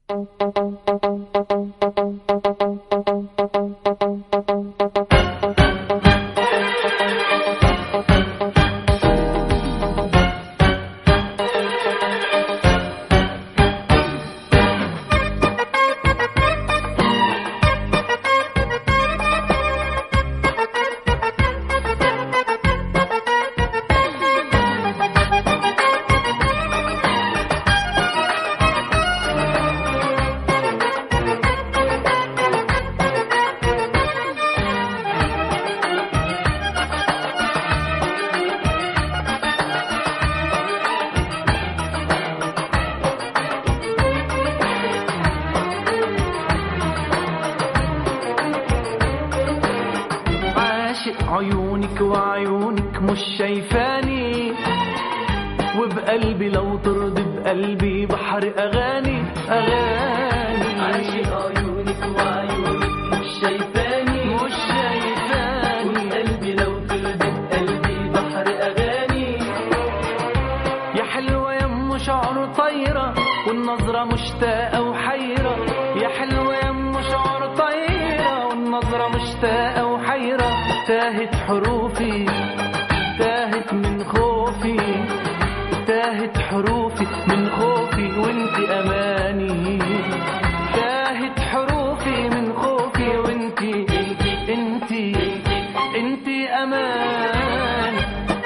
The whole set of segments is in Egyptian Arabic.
عاشق عيونك وعيونك مش شايفاني وبقلبي لو ترضي بقلبي بحر اغاني اغاني عاشق عيونك وعيونك مش شايفاني مش شايفاني قلبي لو ترضي بقلبي بحر اغاني يا حلوة يا ام شعر طايرة والنظرة مشتاقة وحيرة يا حلوة يا ام شعر طايرة والنظرة مشتاقة وحيرة تاهت حروفي تاهت من خوفي تاهت حروفي من خوفي وانت اماني تاهت حروفي من خوفي وانت انت انت انت اماني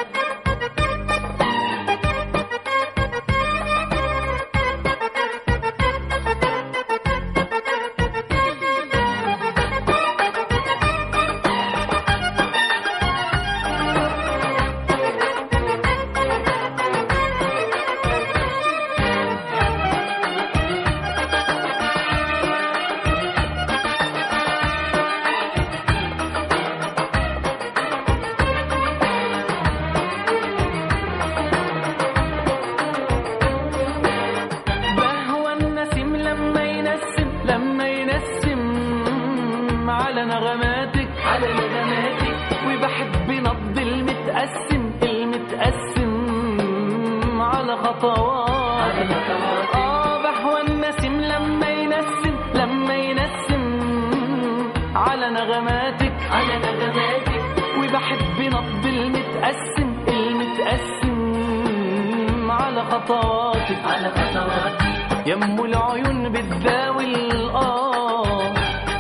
بهوى النسيم لما ينسم لما ينسم على نغماتك على نغماتك وبحب نبض المتقسم المتقسم على خطوات على خطواتك. اه بهوى النسيم لما ينسم لما ينسم على نغماتك على نغماتك وبحب نبض المتقسم المتقسم على خطواتك على خطواتك يم العيون بتداوي الآه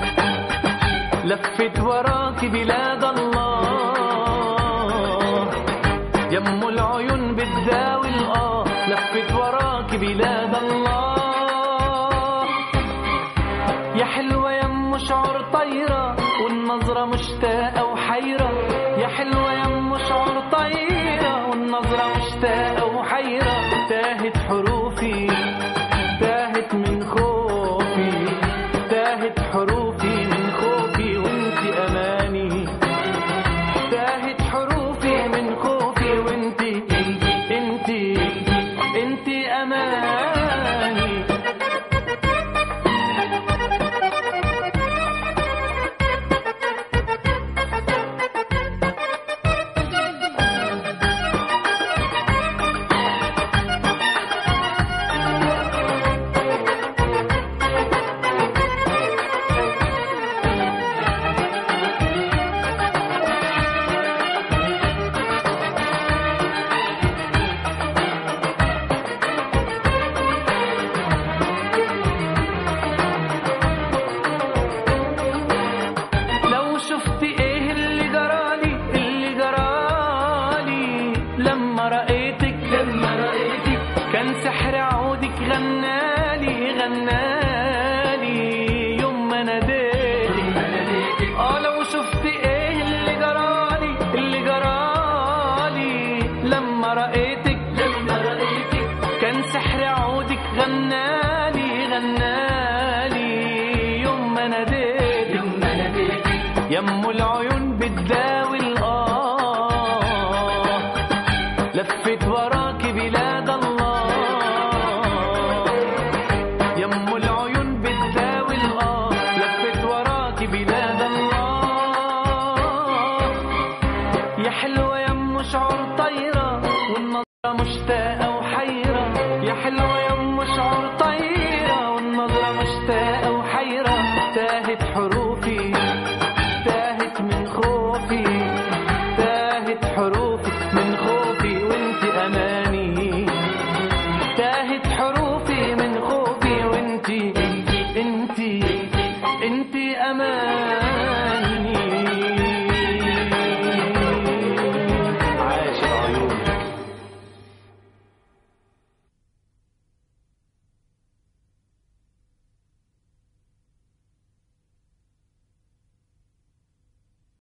لفت وراك بلاد الله يم العيون بتداوي الآه لفت وراك بلاد الله يا حلوة يا ام شعر طايرة والنظرة مشتاقة وحيرة يا حلوة يا ام شعر طايرة والنظرة مشتاقة وحيرة تاهت حروفي تاهت من خوفي تاهت حروفي من خوفي وانت اماني تاهت حروفي من خوفي وانت انت انت انت اماني لو شفت ايه اللي جرالي اللي جرالي لما رأيتك لما رأيتك كان سحر عودك غنالي غنالي يوم ما ناديتك لما ناديتك اه لو شفت ايه اللي جرالي اللي جرالي لما رأيتك لما رأيتك كان سحر عودك غنالي غنالي يوم ما ناديتك لما ناديتك يم العيون بتداوي الآه لفت وراك بلاد الله يم العيون بتداوي الآه لفت وراك بلاد الله يا حلوة يا ام شعر طايرة والنظرة مشتاقة وحيرة يا حلوة يا ام شعر طايرة والنظرة انت اماني